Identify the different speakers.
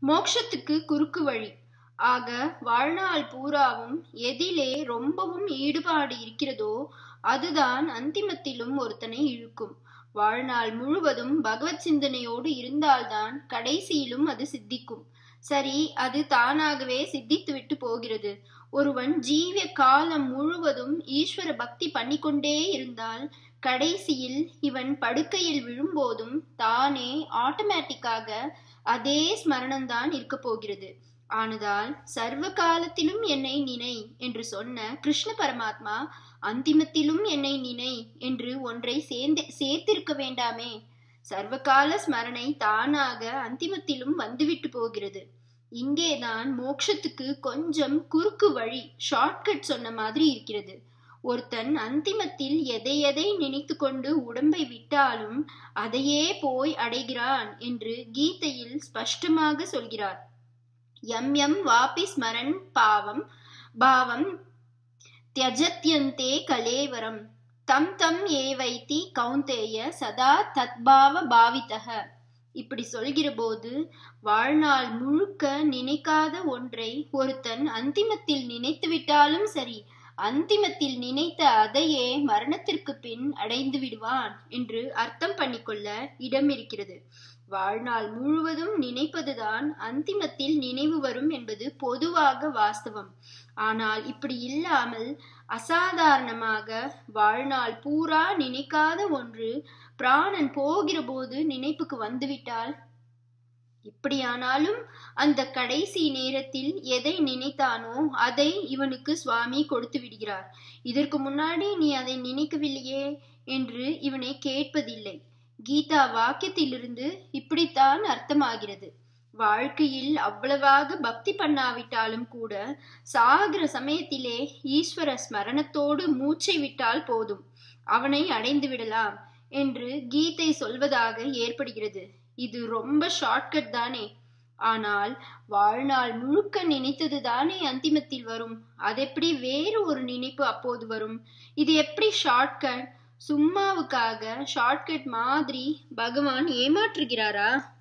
Speaker 1: மோட்சத்துக்கு குறுக்கு வழி ஆக வாழ்நாள் பூராவும் எதிலே ரொம்பவும் ஈடுபாடு இருக்கிறதோ அதுதான் அந்திமத்திலும் ஒருத்தனை இழுக்கும் வாழ்நாள் முழுவதும் பகவத் சிந்தனையோடு இருந்தால்தான் கடைசியிலும் அது சித்திக்கும் சரி அது தானாகவே சித்தித்துவிட்டு போகிறது ஒருவன் ஜீவ காலம் முழுவதும் ஈஸ்வர பக்தி பண்ணிக்கொண்டே இருந்தால் கடைசியில் இவன் படுக்கையில் விழும்போதும் தானே ஆட்டோமேட்டிக்காக அதே ஸ்மரணம்தான் இருக்க போகிறது ஆனதால் சர்வ காலத்திலும் என்னை நினை என்று சொன்ன கிருஷ்ண பரமாத்மா அந்திமத்திலும் என்னை நினை என்று ஒன்றை சேர்ந்து சேர்த்திருக்க வேண்டாமே சர்வகால ஸ்மரணை தானாக அந்திமத்திலும் வந்துவிட்டு போகிறது இங்கேதான் மோட்சத்துக்கு கொஞ்சம் குறுக்கு வழி ஷார்ட்கட் சொன்ன மாதிரி இருக்கிறது ஒருத்தன் அந்திமத்தில் எதை எதை நினைத்து கொண்டு உடம்பை விட்டாலும் அதையே போய் அடைகிறான் என்று கீதையில் ஸ்பஷ்டமாக சொல்கிறார் எம் எம் வாபி ஸ்மரன் பாவம் பாவம் தியஜத்யந்தே கலேவரம் தம் தம் ஏவைத்தி கௌந்தேய சதா தத்பாவ பாவிதக இப்படி சொல்கிற போது வாழ்நாள் முழுக்க நினைக்காத ஒன்றை ஒருத்தன் அந்திமத்தில் நினைத்து விட்டாலும் சரி அந்திமத்தில் நினைத்த அதையே மரணத்திற்கு பின் அடைந்து விடுவான் என்று அர்த்தம் பண்ணிக்கொள்ள இடம் இருக்கிறது வாழ்நாள் முழுவதும் நினைப்பதுதான் அந்திமத்தில் நினைவு வரும் என்பது பொதுவாக வாஸ்தவம் ஆனால் இப்படி இல்லாமல் அசாதாரணமாக வாழ்நாள் பூரா நினைக்காத ஒன்று பிராணன் போகிற போது நினைப்புக்கு வந்துவிட்டால் இப்படியானாலும் அந்த கடைசி நேரத்தில் எதை நினைத்தானோ அதை இவனுக்கு சுவாமி கொடுத்து விடுகிறார் இதற்கு முன்னாடி நீ அதை நினைக்கவில்லையே என்று இவனை கேட்பதில்லை கீதா வாக்கியத்திலிருந்து இப்படித்தான் அர்த்தமாகிறது வாழ்க்கையில் அவ்வளவாக பக்தி பண்ணாவிட்டாலும் கூட சாகிற சமயத்திலே ஈஸ்வர ஸ்மரணத்தோடு மூச்சை விட்டால் போதும் அவனை அடைந்து விடலாம் என்று கீதை சொல்வதாக ஏற்படுகிறது இது ரொம்ப ஷார்ட்கட் தானே ஆனால் வாழ்நாள் முழுக்க நினைத்தது தானே அந்திமத்தில் வரும் அதெப்படி வேறு ஒரு நினைப்பு அப்போது வரும் இது எப்படி ஷார்ட்கட் சும்மாவுக்காக ஷார்ட்கட் மாதிரி பகவான் ஏமாற்றுகிறாரா